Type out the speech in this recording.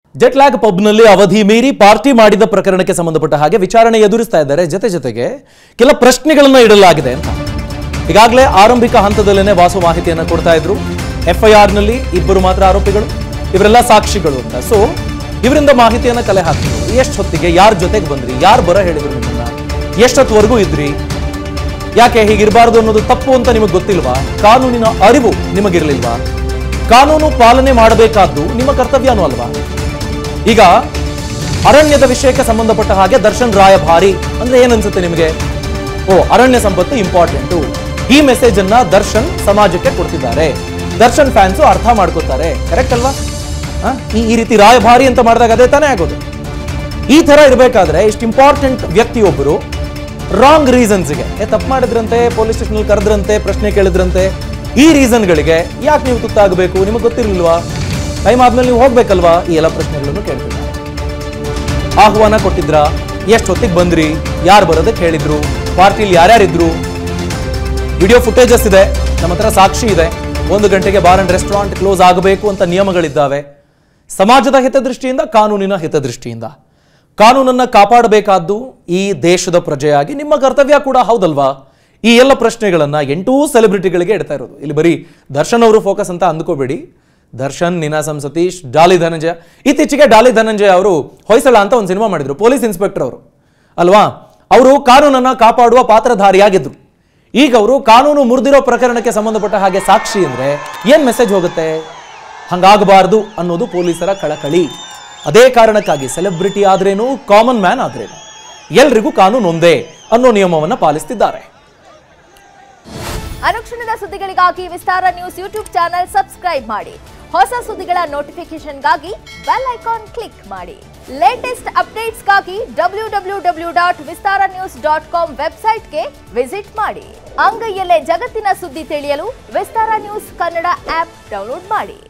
Jet lag ಪಬ್ನಲ್ಲಿ ಅವಧಿ ಮೀರಿ party ಮಾಡಿದ ಪ್ರಕರಣಕ್ಕೆ ಸಂಬಂಧಪಟ್ಟ ಹಾಗೆ ವಿಚಾರಣೆ ಎದುರಿಸ್ತಾ ಇದ್ದಾರೆ ಜೊತೆ ಜೊತೆಗೆ ಕೆಲ ಪ್ರಶ್ನೆಗಳನ್ನ ಇಡಲಾಗಿದೆ ಅಂತ ಈಗಾಗಲೇ ಆರಂಭಿಕ ಹಂತದಲ್ಲೇನೆ ವಾಸು ಮಾಹಿತಿಯನ್ನ ಕೊಡ್ತಾ ಇದ್ರು ಎಫ್ಐಆರ್ ನಲ್ಲಿ ಇಬ್ಬರು ಮಾತ್ರ ಆರೋಪಿಗಳು ಇವರೆಲ್ಲ ಸಾಕ್ಷಿಗಳು ಅಂತ ಸೊ ಇವರಿಂದ ಮಾಹಿತಿಯನ್ನ ಕಲೆ ಹಾಕಿದ್ರು ಎಷ್ಟು ಹೊತ್ತಿಗೆ ಯಾರ ಜೊತೆಗೆ ಬಂದ್ರಿ ಯಾರು ಬರ ಹೇಳಿದ್ರು ನಿಮ್ಮನ್ನ ಎಷ್ಟೊತ್ತವರೆಗೂ ಇದ್ರಿ ಯಾಕೆ ಹೀಗಿರಬಾರ್ದು ಅನ್ನೋದು ತಪ್ಪು ಅಂತ ನಿಮಗೆ ಗೊತ್ತಿಲ್ವಾ ಕಾನೂನಿನ ಅರಿವು ನಿಮಗಿರ್ಲಿಲ್ವಾ ಕಾನೂನು ಪಾಲನೆ ಮಾಡಬೇಕಾದ್ದು ನಿಮ್ಮ ಕರ್ತವ್ಯನೂ ಅಲ್ವಾ ಈಗ ಅರಣ್ಯದ ವಿಷಯಕ್ಕೆ ಸಂಬಂಧಪಟ್ಟ ಹಾಗೆ ದರ್ಶನ್ ರಾಯಭಾರಿ ಅಂದ್ರೆ ಏನನ್ಸುತ್ತೆ ನಿಮಗೆ ಓ ಅರಣ್ಯ ಸಂಪತ್ತು ಇಂಪಾರ್ಟೆಂಟು ಈ ಮೆಸೇಜ್ ಅನ್ನ ದರ್ಶನ್ ಸಮಾಜಕ್ಕೆ ಕೊಡ್ತಿದ್ದಾರೆ ದರ್ಶನ್ ಫ್ಯಾನ್ಸು ಅರ್ಥ ಮಾಡ್ಕೋತಾರೆ ಕರೆಕ್ಟ್ ಅಲ್ವಾ ಆ? ಈ ಈ ರೀತಿ ರಾಯಭಾರಿ ಅಂತ ಮಾಡಿದಾಗ ಅದೇ ತಾನೇ ಆಗೋದು ಈ ತರ ಇರಬೇಕಾದ್ರೆ ಇಷ್ಟು ಇಂಪಾರ್ಟೆಂಟ್ ವ್ಯಕ್ತಿಯೊಬ್ಬರು ರಾಂಗ್ ರೀಸನ್ಸ್ಗೆ ತಪ್ಪು ಮಾಡಿದ್ರಂತೆ ಪೊಲೀಸ್ ಸ್ಟೇಷನ್ ಕರೆದ್ರಂತೆ ಪ್ರಶ್ನೆ ಕೇಳಿದ್ರಂತೆ ಈ ರೀಸನ್ಗಳಿಗೆ ಯಾಕೆ ನೀವು ತುತ್ತಾಗಬೇಕು ನಿಮಗೆ ಗೊತ್ತಿರಲಿಲ್ವಾ ಟೈಮ್ ಆದ್ಮೇಲೆ ನೀವು ಹೋಗ್ಬೇಕಲ್ವಾ ಈ ಎಲ್ಲ ಪ್ರಶ್ನೆಗಳನ್ನು ಕೇಳ್ತಿದ್ದಾರೆ ಆಹ್ವಾನ ಕೊಟ್ಟಿದ್ರ ಎಷ್ಟು ಹೊತ್ತಿಗೆ ಬಂದ್ರಿ ಯಾರು ಬರೋದಕ್ಕೆ ಹೇಳಿದ್ರು ಪಾರ್ಟಿಲಿ ಯಾರ್ಯಾರಿದ್ರು ವಿಡಿಯೋ ಫುಟೇಜಸ್ ಇದೆ ನಮ್ಮ ಹತ್ರ ಸಾಕ್ಷಿ ಇದೆ ಒಂದು ಗಂಟೆಗೆ ಬಾರ್ ಅಂಡ್ ರೆಸ್ಟೋರೆಂಟ್ ಕ್ಲೋಸ್ ಆಗಬೇಕು ಅಂತ ನಿಯಮಗಳಿದ್ದಾವೆ ಸಮಾಜದ ಹಿತದೃಷ್ಟಿಯಿಂದ ಕಾನೂನಿನ ಹಿತದೃಷ್ಟಿಯಿಂದ ಕಾನೂನನ್ನ ಕಾಪಾಡಬೇಕಾದ್ದು ಈ ದೇಶದ ಪ್ರಜೆಯಾಗಿ ನಿಮ್ಮ ಕರ್ತವ್ಯ ಕೂಡ ಹೌದಲ್ವಾ ಈ ಎಲ್ಲ ಪ್ರಶ್ನೆಗಳನ್ನ ಎಂಟೂ ಸೆಲೆಬ್ರಿಟಿಗಳಿಗೆ ಇಡ್ತಾ ಇರೋದು ಇಲ್ಲಿ ಬರೀ ದರ್ಶನ್ ಅವರು ಫೋಕಸ್ ಅಂತ ಅಂದ್ಕೋಬೇಡಿ ದರ್ಶನ್ ನಿನಾಸಂ ಸತೀಶ್ ಡಾಲಿ ಧನಂಜಯ ಇತ್ತೀಚೆಗೆ ಡಾಲಿ ಧನಂಜಯ ಅವರು ಹೊಯ್ಸಳ ಅಂತ ಒಂದು ಸಿನಿಮಾ ಮಾಡಿದ್ರು ಪೊಲೀಸ್ ಇನ್ಸ್ಪೆಕ್ಟರ್ ಅವರು ಅಲ್ವಾ ಅವರು ಕಾನೂನನ್ನ ಕಾಪಾಡುವ ಪಾತ್ರಧಾರಿಯಾಗಿದ್ರು ಈಗ ಅವರು ಕಾನೂನು ಮುರಿದಿರೋ ಪ್ರಕರಣಕ್ಕೆ ಸಂಬಂಧಪಟ್ಟ ಹಾಗೆ ಸಾಕ್ಷಿ ಅಂದ್ರೆ ಏನ್ ಮೆಸೇಜ್ ಹೋಗುತ್ತೆ ಹಂಗಾಗಬಾರ್ದು ಅನ್ನೋದು ಪೊಲೀಸರ ಕಳಕಳಿ ಅದೇ ಕಾರಣಕ್ಕಾಗಿ ಸೆಲೆಬ್ರಿಟಿ ಆದ್ರೇನು ಕಾಮನ್ ಮ್ಯಾನ್ ಆದ್ರೇನು ಎಲ್ರಿಗೂ ಕಾನೂನು ಒಂದೇ ಅನ್ನೋ ನಿಯಮವನ್ನ ಪಾಲಿಸ್ತಿದ್ದಾರೆ ಅನುಕ್ಷಣದ ಸುದ್ದಿಗಳಿಗಾಗಿ Vistara news YouTube channel subscribe ಮಾಡಿ ಹೊಸ ಸುದ್ದಿಗಳ ನೋಟಿಫಿಕೇಶನ್ಗಾಗಿ ಬೆಲ್ ಐಕಾನ್ ಕ್ಲಿಕ್ ಮಾಡಿ ಲೇಟೆಸ್ಟ್ ಅಪ್ಡೇಟ್ಸ್ಗಾಗಿ W W W dot Vistara news dot com ವೆಬ್ಸೈಟ್ಗೆ ವಿಸಿಟ್ ಮಾಡಿ ಅಂಗೈಯಲ್ಲೇ ಜಗತ್ತಿನ ಸುದ್ದಿ ತಿಳಿಯಲು Vistara news Kannada app download ಮಾಡಿ